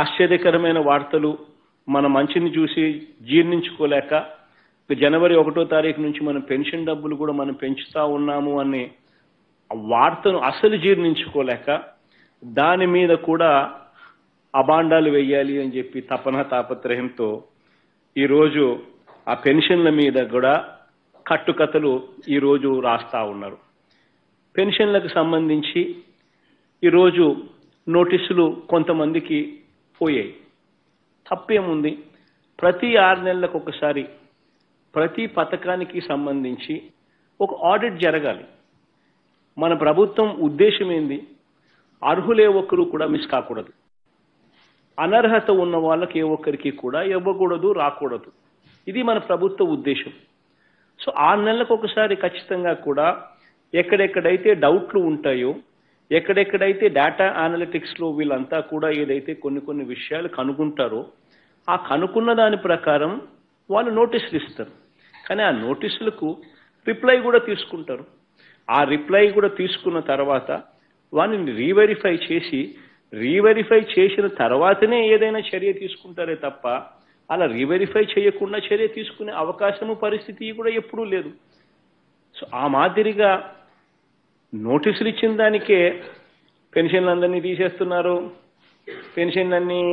ఆశ్చర్యకరమైన వార్తలు మన మంచిని చూసి జీర్ణించుకోలేక జనవరి ఒకటో తారీఖు నుంచి మనం పెన్షన్ డబ్బులు కూడా మనం పెంచుతా ఉన్నాము అనే ఆ వార్తను అసలు జీర్ణించుకోలేక దాని మీద కూడా అబాండాలు వెయ్యాలి అని చెప్పి తపన తాపత్రయంతో ఈరోజు ఆ పెన్షన్ల మీద కూడా కట్టుకథలు ఈరోజు రాస్తా ఉన్నారు పెన్షన్లకు సంబంధించి ఈరోజు నోటీసులు కొంతమందికి పోయాయి తప్పేముంది ప్రతి ఆరు నెలలకు ఒకసారి ప్రతి పథకానికి సంబంధించి ఒక ఆడిట్ జరగాలి మన ప్రభుత్వం ఉద్దేశం ఏంది అర్హులే ఒక్కరు కూడా మిస్ కాకూడదు అనర్హత ఉన్న వాళ్ళకి ఏ ఒక్కరికి కూడా ఇవ్వకూడదు రాకూడదు ఇది మన ప్రభుత్వ ఉద్దేశం సో ఆరు నెలలకు ఒకసారి ఖచ్చితంగా కూడా ఎక్కడెక్కడైతే డౌట్లు ఉంటాయో ఎక్కడెక్కడైతే డేటా అనలిటిక్స్లో వీళ్ళంతా కూడా ఏదైతే కొన్ని కొన్ని విషయాలు కనుగొంటారో ఆ కనుక్కున్న దాని ప్రకారం వాళ్ళు నోటీసులు ఇస్తారు కానీ ఆ నోటీసులకు రిప్లై కూడా తీసుకుంటారు ఆ రిప్లై కూడా తీసుకున్న తర్వాత వాటిని రీవెరిఫై చేసి రీవెరిఫై చేసిన తర్వాతనే ఏదైనా చర్య తీసుకుంటారే తప్ప అలా రీవెరిఫై చేయకుండా చర్య తీసుకునే అవకాశము పరిస్థితి కూడా ఎప్పుడూ లేదు సో ఆ మాదిరిగా నోటీసులు ఇచ్చిన దానికే పెన్షన్లందరినీ తీసేస్తున్నారు పెన్షన్లన్నీ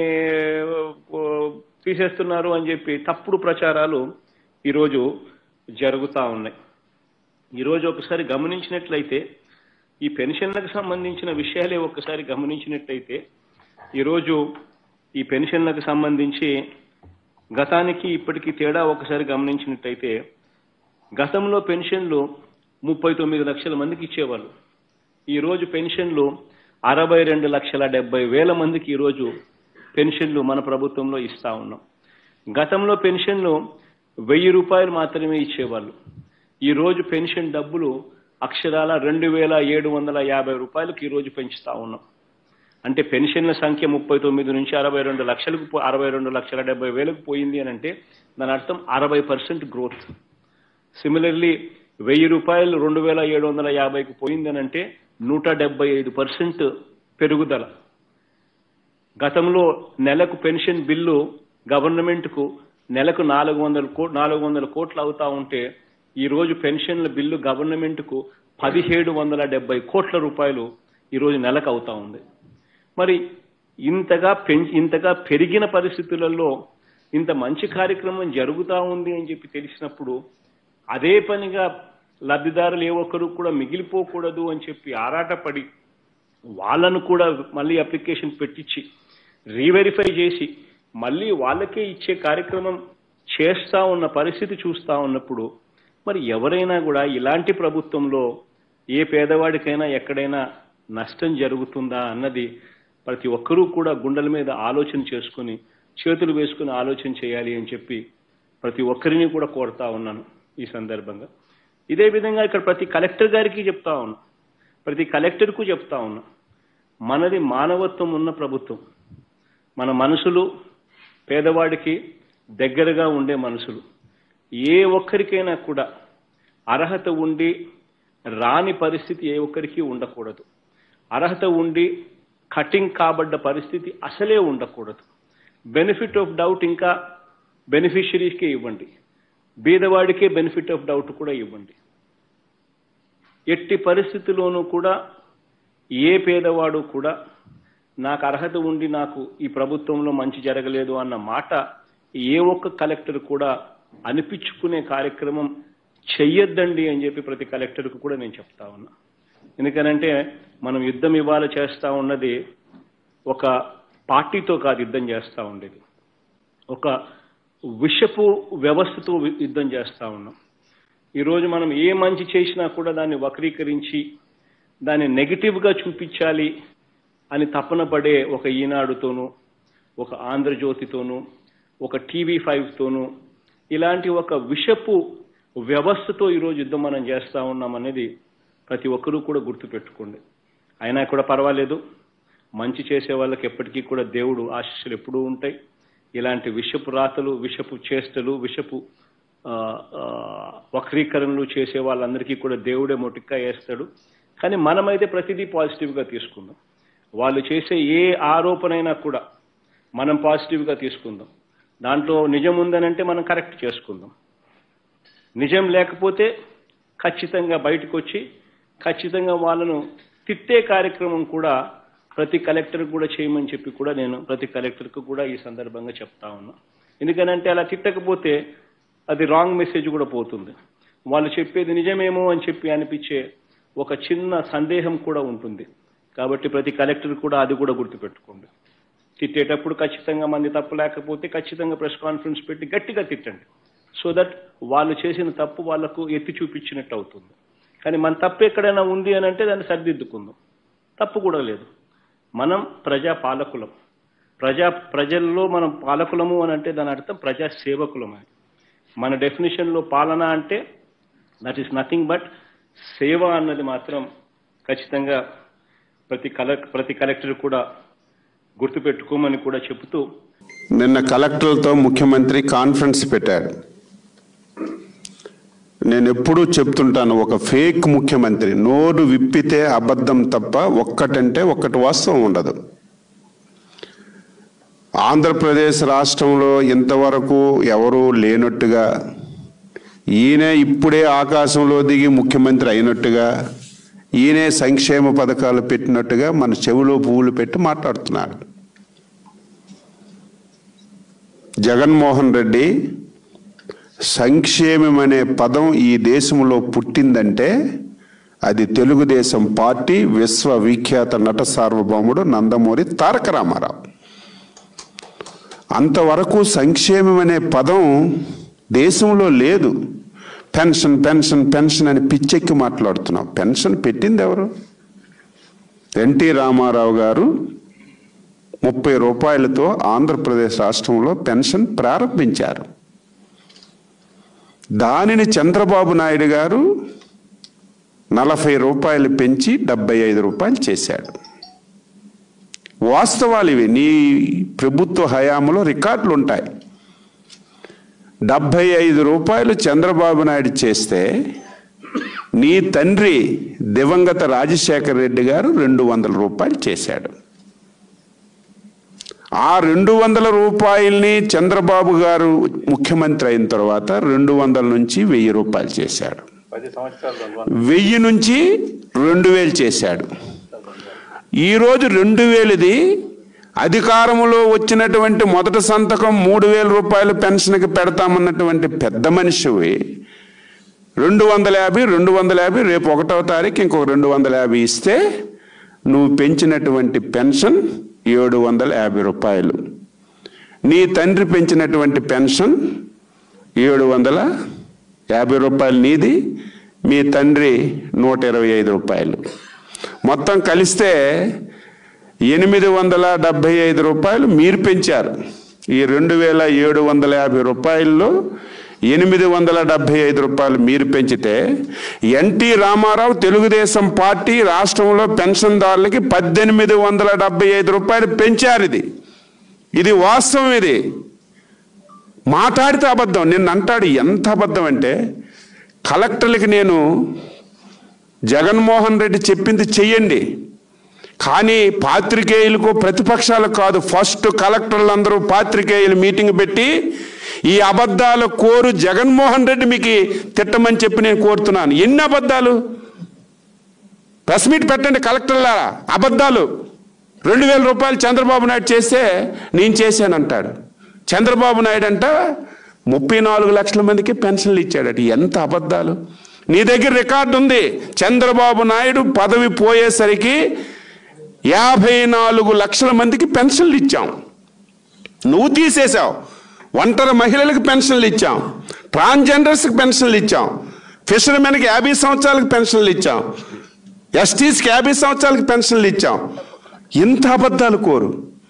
ఓ, తీసేస్తున్నారు అని చెప్పి తప్పుడు ప్రచారాలు ఈరోజు జరుగుతూ ఉన్నాయి ఈరోజు ఒకసారి గమనించినట్లయితే ఈ పెన్షన్లకు సంబంధించిన విషయాలే ఒకసారి గమనించినట్లయితే ఈరోజు ఈ పెన్షన్లకు సంబంధించి గతానికి ఇప్పటికీ తేడా ఒకసారి గమనించినట్టయితే గతంలో పెన్షన్లు ముప్పై తొమ్మిది లక్షల మందికి ఇచ్చేవాళ్ళు ఈరోజు పెన్షన్లు అరవై రెండు లక్షల డెబ్బై వేల మందికి ఈరోజు పెన్షన్లు మన ప్రభుత్వంలో ఇస్తా ఉన్నాం గతంలో పెన్షన్లు వెయ్యి రూపాయలు మాత్రమే ఇచ్చేవాళ్ళు ఈరోజు పెన్షన్ డబ్బులు అక్షరాల రెండు వేల ఏడు వందల యాభై రూపాయలకు ఈరోజు పెంచుతా ఉన్నాం అంటే పెన్షన్ల సంఖ్య ముప్పై తొమ్మిది నుంచి అరవై రెండు లక్షలకు పో- అరవై రెండు లక్షల డెబ్బై వేలకు పోయింది అని అంటే దాని అర్థం అరవై పర్సెంట్ గ్రోత్ సిమిలర్లీ వెయ్యి రూపాయలు రెండు వేల ఏడు వందల యాభైకి పోయింది అని అంటే నూట డెబ్బై ఐదు పర్సెంట్ పెరుగుదల గతంలో నెలకు పెన్షన్ బిల్లు గవర్నమెంట్కు నెలకు నాలుగు వందల కో నాలుగు వందల కోట్లు అవుతా ఉంటే ఈ రోజు పెన్షన్ల బిల్లు గవర్నమెంట్కు పదిహేడు వందల డెబ్బై కోట్ల రూపాయలు ఈరోజు నెలకు అవుతా ఉంది మరి ఇంతగా పెంచి ఇంతగా పెరిగిన పరిస్థితులలో ఇంత మంచి కార్యక్రమం జరుగుతా ఉంది అని చెప్పి తెలిసినప్పుడు అదే పనిగా లబ్ధిదారులు ఏ ఒక్కరు కూడా మిగిలిపోకూడదు అని చెప్పి ఆరాటపడి వాళ్ళను కూడా మళ్ళీ అప్లికేషన్ పెట్టించి రీవెరిఫై చేసి మళ్ళీ వాళ్ళకే ఇచ్చే కార్యక్రమం చేస్తా ఉన్న పరిస్థితి చూస్తా ఉన్నప్పుడు మరి ఎవరైనా కూడా ఇలాంటి ప్రభుత్వంలో ఏ పేదవాడికైనా ఎక్కడైనా నష్టం జరుగుతుందా అన్నది ప్రతి ఒక్కరూ కూడా గుండెల మీద ఆలోచన చేసుకుని చేతులు వేసుకుని ఆలోచన చేయాలి అని చెప్పి ప్రతి ఒక్కరిని కూడా కోరుతా ఉన్నాను ఈ సందర్భంగా ఇదే విధంగా ఇక్కడ ప్రతి కలెక్టర్ గారికి చెప్తా ఉన్నా ప్రతి కలెక్టర్కు చెప్తా ఉన్నా మనది మానవత్వం ఉన్న ప్రభుత్వం మన మనసులు పేదవాడికి దగ్గరగా ఉండే మనసులు ఏ ఒక్కరికైనా కూడా అర్హత ఉండి రాని పరిస్థితి ఏ ఒక్కరికి ఉండకూడదు అర్హత ఉండి కటింగ్ కాబడ్డ పరిస్థితి అసలే ఉండకూడదు బెనిఫిట్ ఆఫ్ డౌట్ ఇంకా బెనిఫిషరీస్కే ఇవ్వండి బీదవాడికే బెనిఫిట్ ఆఫ్ డౌట్ కూడా ఇవ్వండి ఎట్టి పరిస్థితిలోనూ కూడా ఏ పేదవాడు కూడా నాకు అర్హత ఉండి నాకు ఈ ప్రభుత్వంలో మంచి జరగలేదు అన్న మాట ఏ ఒక్క కలెక్టర్ కూడా అనిపించుకునే కార్యక్రమం చెయ్యొద్దండి అని చెప్పి ప్రతి కలెక్టర్కు కూడా నేను చెప్తా ఉన్నా ఎందుకనంటే మనం యుద్ధం ఇవాళ చేస్తా ఉన్నది ఒక పార్టీతో కాదు యుద్ధం చేస్తా ఉండేది ఒక విషపు వ్యవస్థతో వి- యుద్ధం చేస్తా ఉన్నాం ఈరోజు మనం ఏ మంచి చేసినా కూడా దాన్ని వక్రీకరించి దాన్ని నెగిటివ్గా చూపించాలి అని తపన పడే ఒక ఈనాడుతోనూ ఒక ఆంధ్రజ్యోతితోనూ ఒక టీవీ ఫైవ్తోనూ ఇలాంటి ఒక విషపు వ్యవస్థతో ఈరోజు యుద్ధం మనం చేస్తా ఉన్నాం అనేది ప్రతి ఒక్కరూ కూడా గుర్తుపెట్టుకోండి అయినా కూడా పర్వాలేదు మంచి చేసే వాళ్ళకి ఎప్పటికీ కూడా దేవుడు ఆశీస్సులు ఎప్పుడూ ఉంటాయి ఇలాంటి విషపు రాతలు విషపు చేష్టలు విషపు ఆ, ఆ, వక్రీకరణలు చేసే వాళ్ళందరికీ కూడా దేవుడే మొటిక్కా వేస్తాడు కానీ మనమైతే ప్రతిదీ పాజిటివ్గా తీసుకుందాం వాళ్ళు చేసే ఏ ఆరోపణైనా కూడా మనం పాజిటివ్గా తీసుకుందాం దాంట్లో నిజం ఉందనంటే మనం కరెక్ట్ చేసుకుందాం నిజం లేకపోతే ఖచ్చితంగా బయటకు వచ్చి ఖచ్చితంగా వాళ్ళను తిట్టే కార్యక్రమం కూడా ప్రతి కలెక్టర్ కూడా చేయమని చెప్పి కూడా నేను ప్రతి కలెక్టర్కు కూడా ఈ సందర్భంగా చెప్తా ఉన్నా ఎందుకనంటే అలా తిట్టకపోతే అది రాంగ్ మెసేజ్ కూడా పోతుంది వాళ్ళు చెప్పేది నిజమేమో అని చెప్పి అనిపించే ఒక చిన్న సందేహం కూడా ఉంటుంది కాబట్టి ప్రతి కలెక్టర్ కూడా అది కూడా గుర్తుపెట్టుకోండి తిట్టేటప్పుడు ఖచ్చితంగా మంది తప్పు లేకపోతే ఖచ్చితంగా ప్రెస్ కాన్ఫరెన్స్ పెట్టి గట్టిగా తిట్టండి సో దట్ వాళ్ళు చేసిన తప్పు వాళ్ళకు ఎత్తి చూపించినట్టు అవుతుంది కానీ మన తప్పు ఎక్కడైనా ఉంది అని అంటే దాన్ని సరిదిద్దుకుందాం తప్పు కూడా లేదు మనం ప్రజా పాలకులం ప్రజా ప్రజల్లో మనం పాలకులము అని అంటే దాని అర్థం ప్రజా సేవకులం అని మన డెఫినేషన్లో పాలన అంటే దట్ ఈస్ నథింగ్ బట్ సేవ అన్నది మాత్రం ఖచ్చితంగా ప్రతి కల ప్రతి కలెక్టర్ కూడా గుర్తుపెట్టుకోమని కూడా చెబుతూ నిన్న కలెక్టర్లతో ముఖ్యమంత్రి కాన్ఫరెన్స్ పెట్టాడు నేను ఎప్పుడూ చెప్తుంటాను ఒక ఫేక్ ముఖ్యమంత్రి నోరు విప్పితే అబద్ధం తప్ప ఒక్కటంటే ఒక్కటి వాస్తవం ఉండదు ఆంధ్రప్రదేశ్ రాష్ట్రంలో ఇంతవరకు ఎవరూ లేనట్టుగా ఈయనే ఇప్పుడే ఆకాశంలో దిగి ముఖ్యమంత్రి అయినట్టుగా ఈయనే సంక్షేమ పథకాలు పెట్టినట్టుగా మన చెవిలో పువ్వులు పెట్టి మాట్లాడుతున్నాడు జగన్మోహన్ రెడ్డి సంక్షేమం అనే పదం ఈ దేశంలో పుట్టిందంటే అది తెలుగుదేశం పార్టీ విశ్వవిఖ్యాత నట సార్వభౌముడు నందమూరి తారక రామారావు అంతవరకు సంక్షేమం అనే పదం దేశంలో లేదు పెన్షన్ పెన్షన్ పెన్షన్ అని పిచ్చెక్కి మాట్లాడుతున్నాం పెన్షన్ పెట్టింది ఎవరు ఎన్టీ రామారావు గారు ముప్పై రూపాయలతో ఆంధ్రప్రదేశ్ రాష్ట్రంలో పెన్షన్ ప్రారంభించారు దానిని చంద్రబాబు నాయుడు గారు నలభై రూపాయలు పెంచి డెబ్బై ఐదు రూపాయలు చేశాడు వాస్తవాలు ఇవి నీ ప్రభుత్వ హయాంలో రికార్డులు ఉంటాయి డెబ్బై ఐదు రూపాయలు చంద్రబాబు నాయుడు చేస్తే నీ తండ్రి దివంగత రాజశేఖర రెడ్డి గారు రెండు వందల రూపాయలు చేశాడు ఆ రెండు వందల రూపాయల్ని చంద్రబాబు గారు ముఖ్యమంత్రి అయిన తర్వాత రెండు వందల నుంచి వెయ్యి రూపాయలు చేశాడు పది సంవత్సరాలు వెయ్యి నుంచి రెండు వేలు చేశాడు ఈరోజు రెండు వేలది అధికారంలో వచ్చినటువంటి మొదటి సంతకం మూడు వేల రూపాయలు పెన్షన్కి పెడతామన్నటువంటి పెద్ద మనిషివి రెండు వందల యాభై రెండు వందల యాభై రేపు ఒకటవ తారీఖు ఇంకొక రెండు వందల యాభై ఇస్తే నువ్వు పెంచినటువంటి పెన్షన్ ఏడు వందల యాభై రూపాయలు నీ తండ్రి పెంచినటువంటి పెన్షన్ ఏడు వందల యాభై రూపాయలు నీది మీ తండ్రి నూట ఇరవై ఐదు రూపాయలు మొత్తం కలిస్తే ఎనిమిది వందల డెబ్బై ఐదు రూపాయలు మీరు పెంచారు ఈ రెండు వేల ఏడు వందల యాభై రూపాయల్లో ఎనిమిది వందల డెబ్బై ఐదు రూపాయలు మీరు పెంచితే ఎన్టీ రామారావు తెలుగుదేశం పార్టీ రాష్ట్రంలో పెన్షన్దారులకి పద్దెనిమిది వందల డెబ్బై ఐదు రూపాయలు పెంచారు ఇది ఇది వాస్తవం ఇది మాట్లాడితే అబద్ధం నిన్న అంటాడు ఎంత అబద్ధం అంటే కలెక్టర్లకి నేను జగన్మోహన్ రెడ్డి చెప్పింది చెయ్యండి కానీ పాత్రికేయులకు ప్రతిపక్షాలకు కాదు ఫస్ట్ కలెక్టర్లందరూ పాత్రికేయులు మీటింగ్ పెట్టి ఈ అబద్ధాలు కోరు జగన్మోహన్ రెడ్డి మీకు తిట్టమని చెప్పి నేను కోరుతున్నాను ఎన్ని అబద్ధాలు ప్రెస్ మీట్ పెట్టండి కలెక్టర్లారా అబద్ధాలు రెండు వేల రూపాయలు చంద్రబాబు నాయుడు చేస్తే నేను చేశానంటాడు చంద్రబాబు నాయుడు అంట ముప్పై నాలుగు లక్షల మందికి పెన్షన్లు ఇచ్చాడట ఎంత అబద్ధాలు నీ దగ్గర రికార్డు ఉంది చంద్రబాబు నాయుడు పదవి పోయేసరికి యాభై నాలుగు లక్షల మందికి పెన్షన్లు ఇచ్చాం నువ్వు తీసేశావు ఒంటరి మహిళలకు పెన్షన్లు ఇచ్చాం ట్రాన్స్జెండర్స్కి పెన్షన్లు ఇచ్చాం ఫిషర్మెన్కి యాభై సంవత్సరాలకు పెన్షన్లు ఇచ్చాం ఎస్టీస్కి యాభై సంవత్సరాలకు పెన్షన్లు ఇచ్చాం ఇంత అబద్ధాలు కోరు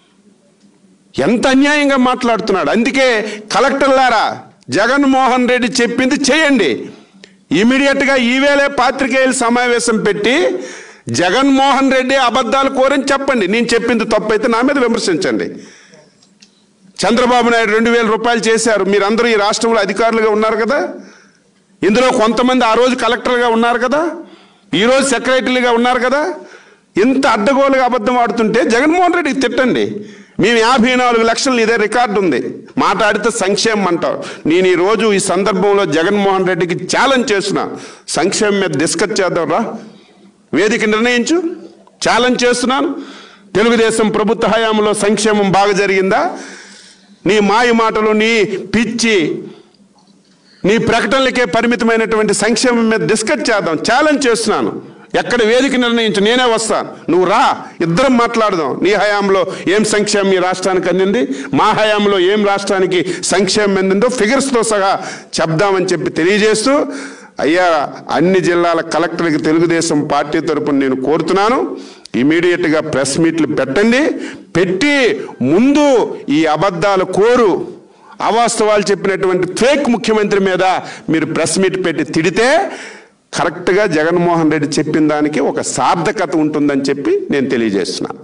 ఎంత అన్యాయంగా మాట్లాడుతున్నాడు అందుకే కలెక్టర్లారా జగన్మోహన్ రెడ్డి చెప్పింది చేయండి ఇమీడియట్గా ఈవేళే పాత్రికేయుల సమావేశం పెట్టి జగన్మోహన్ రెడ్డి అబద్ధాలు కోరని చెప్పండి నేను చెప్పింది తప్పైతే నా మీద విమర్శించండి చంద్రబాబు నాయుడు రెండు వేల రూపాయలు చేశారు మీరందరూ ఈ రాష్ట్రంలో అధికారులుగా ఉన్నారు కదా ఇందులో కొంతమంది ఆ రోజు కలెక్టర్గా ఉన్నారు కదా ఈరోజు సెక్రటరీగా ఉన్నారు కదా ఇంత అడ్డగోలుగా అబద్ధం ఆడుతుంటే జగన్మోహన్ రెడ్డికి తిట్టండి మేము యాభై నాలుగు లక్షలు ఇదే రికార్డు ఉంది మాట్లాడితే సంక్షేమం అంటావు నేను ఈ రోజు ఈ సందర్భంలో జగన్మోహన్ రెడ్డికి ఛాలెంజ్ చేసిన సంక్షేమం మీద డిస్కస్ చేద్దాం రా వేదిక నిర్ణయించు ఛాలెంజ్ చేస్తున్నాను తెలుగుదేశం ప్రభుత్వ హయాంలో సంక్షేమం బాగా జరిగిందా నీ మాయ మాటలు నీ పిచ్చి నీ ప్రకటనలకే పరిమితమైనటువంటి సంక్షేమం మీద డిస్కస్ చేద్దాం ఛాలెంజ్ చేస్తున్నాను ఎక్కడ వేదిక నిర్ణయించు నేనే వస్తాను నువ్వు రా ఇద్దరం మాట్లాడదాం నీ హయాంలో ఏం సంక్షేమం ఈ రాష్ట్రానికి అందింది మా హయాంలో ఏం రాష్ట్రానికి సంక్షేమం అందిందో ఫిగర్స్తో సహా చెప్దామని చెప్పి తెలియజేస్తూ అయ్యా అన్ని జిల్లాల కలెక్టర్కి తెలుగుదేశం పార్టీ తరపున నేను కోరుతున్నాను ఇమీడియట్గా ప్రెస్ మీట్లు పెట్టండి పెట్టి ముందు ఈ అబద్ధాలు కోరు అవాస్తవాలు చెప్పినటువంటి ఫేక్ ముఖ్యమంత్రి మీద మీరు ప్రెస్ మీట్ పెట్టి తిడితే కరెక్ట్గా జగన్మోహన్ రెడ్డి చెప్పిన దానికి ఒక సార్థకత ఉంటుందని చెప్పి నేను తెలియజేస్తున్నాను